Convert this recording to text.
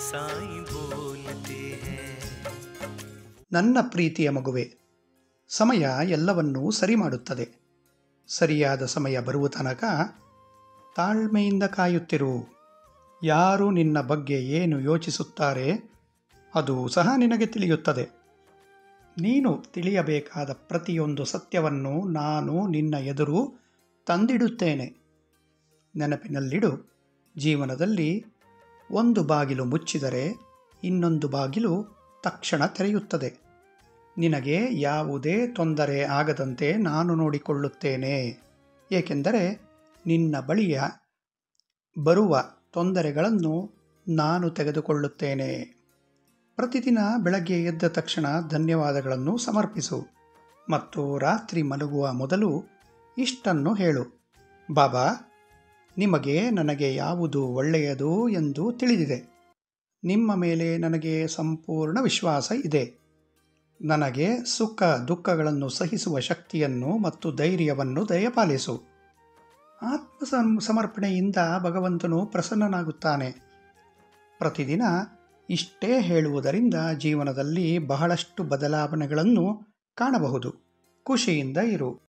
साईं बोलते हैं ನನ್ನ ಪ್ರೀತಿಯ ಮಗುವೆ ಸಮಯ ಎಲ್ಲವನ್ನೂ ಸರಿ ಮಾಡುತ್ತದೆ ಸರಿಯಾದ ಸಮಯ ಬರುವ ತನಕ ತಾಳ್ಮೆಯಿಂದ ಕಾಯುತ್ತಿರು ಯಾರು ನಿನ್ನ ಬಗ್ಗೆ ಏನು ಯೋಚಿಸುತ್ತಾರೆ ಅದು ಸಹ ನಿನಗೆ ತಿಳಿಯುತ್ತದೆ ನೀನು ತಿಳಿಯಬೇಕಾದ ಪ್ರತಿಯೊಂದು ಸತ್ಯವನ್ನು ನಾನು ನಿನ್ನ ಎದುರು ತಂದಿಡುತ್ತೇನೆ ನೆನಪಿನಲ್ಲಿಡು ಜೀವನದಲ್ಲಿ ಒಂದು ಬಾಗಿಲು ಮುಚ್ಚಿದರೆ ಇನ್ನೊಂದು ಬಾಗಿಲು ತಕ್ಷಣ ತೆರೆಯುತ್ತದೆ ನಿನಗೆ ಯಾವುದೇ ತೊಂದರೆ ಆಗದಂತೆ ನಾನು ನೋಡಿಕೊಳ್ಳುತ್ತೇನೆ ಏಕೆಂದರೆ ನಿನ್ನ ಬಳಿಯ ಬರುವ ತೊಂದರೆಗಳನ್ನು ನಾನು ತೆಗೆದುಕೊಳ್ಳುತ್ತೇನೆ ಪ್ರತಿದಿನ ಬೆಳಗ್ಗೆ ಎದ್ದ ತಕ್ಷಣ ಧನ್ಯವಾದಗಳನ್ನು ಸಮರ್ಪಿಸು ಮತ್ತು ರಾತ್ರಿ ಮಲಗುವ ಮೊದಲು ಇಷ್ಟನ್ನು ಹೇಳು ಬಾಬಾ ನಿಮಗೆ ನನಗೆ ಯಾವುದು ಒಳ್ಳೆಯದು ಎಂದು ತಿಳಿದಿದೆ ನಿಮ್ಮ ಮೇಲೆ ನನಗೆ ಸಂಪೂರ್ಣ ವಿಶ್ವಾಸ ಇದೆ ನನಗೆ ಸುಖ ದುಃಖಗಳನ್ನು ಸಹಿಸುವ ಶಕ್ತಿಯನ್ನು ಮತ್ತು ಧೈರ್ಯವನ್ನು ದಯಪಾಲಿಸು ಆತ್ಮ ಸಂ- ಸಮರ್ಪಣೆಯಿಂದ ಭಗವಂತನು ಪ್ರಸನ್ನನಾಗುತ್ತಾನೆ ಪ್ರತಿದಿನ ಇಷ್ಟೇ ಹೇಳುವುದರಿಂದ ಜೀವನದಲ್ಲಿ ಬಹಳಷ್ಟು ಬದಲಾವಣೆಗಳನ್ನು ಕಾಣಬಹುದು ಖುಷಿಯಿಂದ ಇರು